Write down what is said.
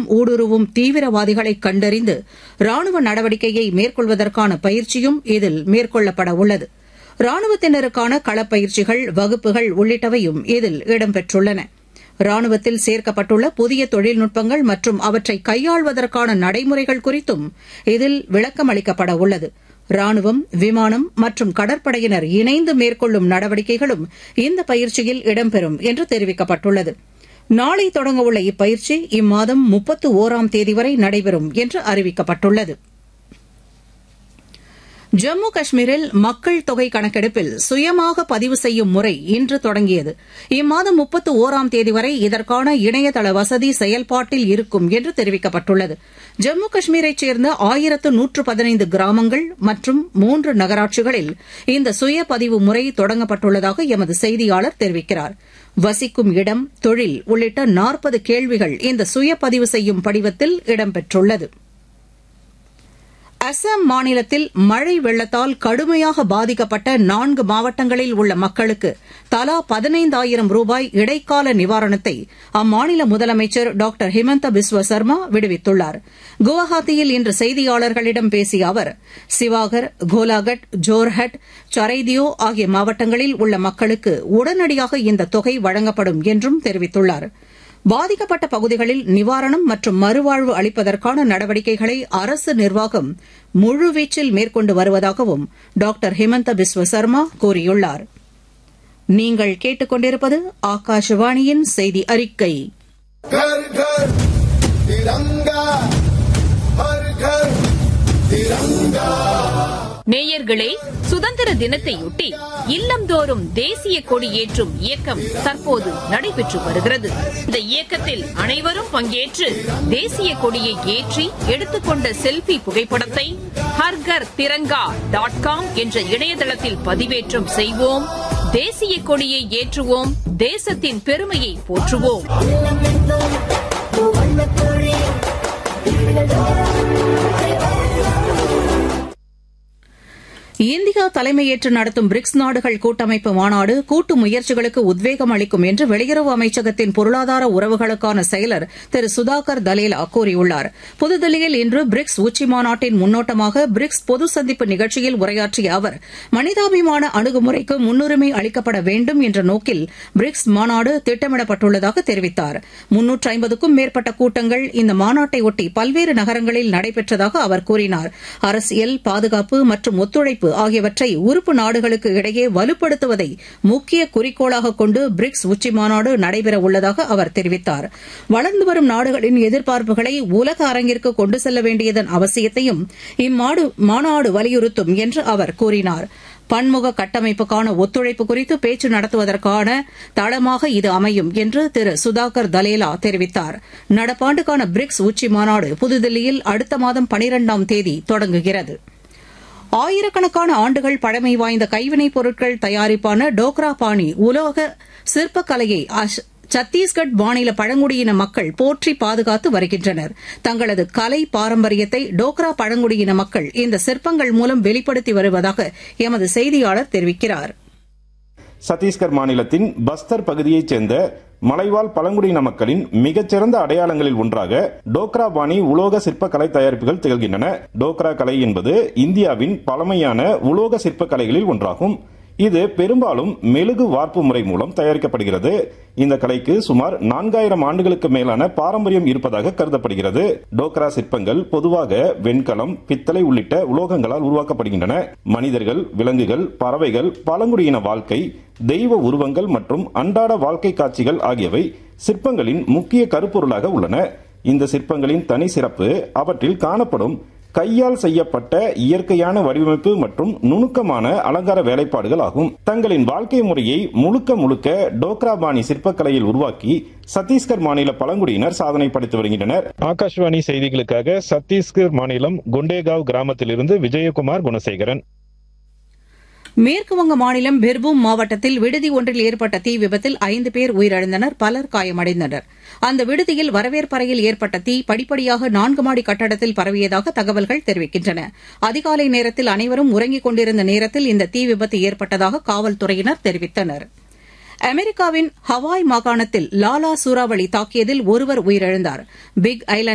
ஊடுருவும் தீவிரவாதிகளை கண்டறிந்து ராணுவ நடவடிக்கையை மேற்கொள்வதற்கான பயிற்சியும் இதில் மேற்கொள்ளப்பட உள்ளது ராணுவத்தினருக்கான களப்பயிற்சிகள் வகுப்புகள் உள்ளிட்டவையும் இதில் இடம்பெற்றுள்ளன ராணுவத்தில் சேர்க்கப்பட்டுள்ள புதிய தொழில்நுட்பங்கள் மற்றும் அவற்றை கையாள்வதற்கான நடைமுறைகள் குறித்தும் இதில் விளக்கமளிக்கப்பட உள்ளது ராணுவம் விமானம் மற்றும் கடற்படையினர் இணைந்து மேற்கொள்ளும் நடவடிக்கைகளும் இந்த பயிற்சியில் இடம்பெறும் என்று தெரிவிக்கப்பட்டுள்ளது நாளை தொடங்கவுள்ள இப்பயிற்சி இம்மாதம் முப்பத்து ஒராம் தேதி வரை நடைபெறும் என்று அறிவிக்கப்பட்டுள்ளது ஜம்மு காஷ்மீரில் மக்கள் தொகை கணக்கெடுப்பில் சுயமாக பதிவு செய்யும் முறை இன்று தொடங்கியது இம்மாதம் முப்பத்து ஒராம் தேதி வரை இதற்கான இணையதள வசதி செயல்பாட்டில் இருக்கும் என்று தெரிவிக்கப்பட்டுள்ளது ஜம்மு காஷ்மீரைச் சேர்ந்த ஆயிரத்து நூற்று பதினைந்து கிராமங்கள் மற்றும் மூன்று நகராட்சிகளில் இந்த சுய பதிவு முறை தொடங்கப்பட்டுள்ளதாக எமது செய்தியாளர் தெரிவிக்கிறார் வசிக்கும் இடம் தொழில் உள்ளிட்ட நாற்பது கேள்விகள் இந்த சுய பதிவு செய்யும் படிவத்தில் இடம்பெற்றுள்ளது அசாம் மாநிலத்தில் மழை வெள்ளத்தால் கடுமையாக பாதிக்கப்பட்ட நான்கு மாவட்டங்களில் உள்ள மக்களுக்கு தலா பதினைந்தாயிரம் ரூபாய் இடைக்கால நிவாரணத்தை அம்மாநில முதலமைச்சர் டாக்டர் ஹிமந்த பிஸ்வ சர்மா விடுவித்துள்ளார் குவஹாத்தியில் இன்று செய்தியாளர்களிடம் பேசிய அவர் சிவாகர் கோலாகட் ஜோர்ஹட் சரைதியோ ஆகிய மாவட்டங்களில் உள்ள மக்களுக்கு உடனடியாக இந்த தொகை வழங்கப்படும் என்றும் தெரிவித்துள்ளாா் பாதிக்கப்பட்ட பகுதிகளில் நிவாரணம் மற்றும் மறுவாழ்வு அளிப்பதற்கான நடவடிக்கைகளை அரசு நிர்வாகம் முழுவீச்சில் மேற்கொண்டு வருவதாகவும் டாக்டர் ஹிமந்த பிஸ்வ சர்மா கூறியுள்ளார் நீங்கள் கேட்டுக்கொண்டிருப்பது ஆகாஷவாணியின் செய்தி அறிக்கை घर घर तिरंगा हर घर तिरंगा நேயர்களே சுதந்திர தினத்தையொட்டி இல்லந்தோறும் தேசிய கொடி ஏற்றும் இயக்கம் தற்போது நடைபெற்று வருகிறது இந்த இயக்கத்தில் அனைவரும் பங்கேற்று தேசிய கொடியை ஏற்றி எடுத்துக்கொண்ட செல்பி புகைப்படத்தை ஹர்கர் திரங்கா டாட் காம் என்ற இணையதளத்தில் பதிவேற்றம் செய்வோம் தேசிய கொடியை ஏற்றுவோம் தேசத்தின் பெருமையை போற்றுவோம் இந்தியா தலைமையேற்று நடத்தும் பிரிக்ஸ் நாடுகள் கூட்டமைப்பு மாநாடு கூட்டு முயற்சிகளுக்கு உத்வேகம் அளிக்கும் என்று வெளியுறவு அமைச்சகத்தின் பொருளாதார உறவுகளுக்கான செயலர் திரு சுதாகர் தலேலா கூறியுள்ளார் புதுதில்லியில் இன்று பிரிக்ஸ் உச்சி மாநாட்டின் முன்னோட்டமாக பிரிக்ஸ் பொது சந்திப்பு நிகழ்ச்சியில் உரையாற்றிய அவர் மனிதாபிமான அணுகுமுறைக்கு முன்னுரிமை அளிக்கப்பட வேண்டும் என்ற நோக்கில் பிரிக்ஸ் மாநாடு திட்டமிடப்பட்டுள்ளதாக தெரிவித்தார் முன்னூற்று ஐம்பதுக்கும் மேற்பட்ட கூட்டங்கள் இந்த மாநாட்டையொட்டி பல்வேறு நகரங்களில் நடைபெற்றதாக அவர் கூறினார் அரசியல் பாதுகாப்பு மற்றும் ஒத்துழைப்பு ஆகியவற்றை உறுப்பு நாடுகளுக்கு இடையே வலுப்படுத்துவதை முக்கிய குறிக்கோளாக கொண்டு பிரிக்ஸ் உச்சி மாநாடு நடைபெற உள்ளதாக அவர் தெரிவித்தார் வளர்ந்து வரும் நாடுகளின் எதிர்பார்ப்புகளை உலக அரங்கிற்கு கொண்டு செல்ல வேண்டியதன் அவசியத்தையும் இம்மாடு மாநாடு வலியுறுத்தும் என்று அவர் கூறினார் பன்முக கட்டமைப்புக்கான ஒத்துழைப்பு குறித்து பேச்சு நடத்துவதற்கான தளமாக இது அமையும் என்று திரு சுதாகர் தலேலா தெரிவித்தார் நடப்பாண்டுக்கான பிரிக்ஸ் உச்சி மாநாடு புதுதில்லியில் அடுத்த மாதம் பனிரெண்டாம் தேதி தொடங்குகிறது ஆயிரக்கணக்கான ஆண்டுகள் பழமை வாய்ந்த கைவினைப் பொருட்கள் தயாரிப்பான டோக்ரா பாணி உலோக சிற்பக்கலையை சத்தீஸ்கட் மாநில பழங்குடியின மக்கள் போற்றி பாதுகாத்து வருகின்றனர் தங்களது கலை பாரம்பரியத்தை டோக்ரா பழங்குடியின மக்கள் இந்த சிற்பங்கள் மூலம் வெளிப்படுத்தி வருவதாக எமது செய்தியாளர் தெரிவிக்கிறார் சத்தீஸ்கர் மாநிலத்தின் பஸ்தர் பகுதியைச் சேர்ந்த மலைவாழ் பழங்குடியின மக்களின் மிகச்சிறந்த அடையாளங்களில் ஒன்றாக டோக்ரா பாணி உலோக சிற்ப கலை தயாரிப்புகள் திகழ்கின்றன டோக்ரா கலை என்பது இந்தியாவின் பழமையான உலோக சிற்ப கலைகளில் ஒன்றாகும் இது பெரும்பாலும் மெழுகு வார்ப்பு முறை மூலம் தயாரிக்கப்படுகிறது இந்த கலைக்கு சுமார் நான்காயிரம் ஆண்டுகளுக்கு மேலான பாரம்பரியம் இருப்பதாக கருதப்படுகிறது டோக்ரா சிற்பங்கள் பொதுவாக வெண்கலம் பித்தளை உள்ளிட்ட உலோகங்களால் உருவாக்கப்படுகின்றன மனிதர்கள் விலங்குகள் பறவைகள் பழங்குடியின வாழ்க்கை தெய்வ உருவங்கள் மற்றும் அன்றாட வாழ்க்கை காட்சிகள் ஆகியவை சிற்பங்களின் முக்கிய கருப்பொருளாக உள்ளன இந்த சிற்பங்களின் தனி சிறப்பு அவற்றில் காணப்படும் கையால் செய்யப்பட்ட இயற்கையான வடிவமைப்பு மற்றும் நுணுக்கமான அலங்கார வேலைப்பாடுகள் ஆகும் தங்களின் வாழ்க்கை முறையை முழுக்க முழுக்க டோக்ராபாணி சிற்பக்கலையில் உருவாக்கி சத்தீஸ்கர் மாநில பழங்குடியினர் சாதனை படைத்து வருகின்றனர் ஆகாஷ்வாணி செய்திகளுக்காக சத்தீஸ்கர் மாநிலம் குண்டேகாவ் கிராமத்திலிருந்து விஜயகுமார் குணசேகரன் மேற்குவங்க மாநிலம் பிர்பூம் மாவட்டத்தில் விடுதி ஒன்றில் ஏற்பட்ட தீ விபத்தில் ஐந்து பேர் உயிரிழந்தனர் பலர் காயமடைந்தனர் அந்த விடுதியில் வரவேற்பறையில் ஏற்பட்ட தீ படிப்படியாக நான்கு மாடி கட்டடத்தில் பரவியதாக தகவல்கள் தெரிவிக்கின்றன அதிகாலை நேரத்தில் அனைவரும் உறங்கிக் கொண்டிருந்த நேரத்தில் இந்த தீ விபத்து ஏற்பட்டதாக காவல்துறையினர் தெரிவித்தனா் அமெரிக்காவின் ஹவாய் மாகாணத்தில் லாலா சூறாவளி தாக்கியதில் ஒருவர் உயிரிழந்தார் பிக் ஐலண்ட்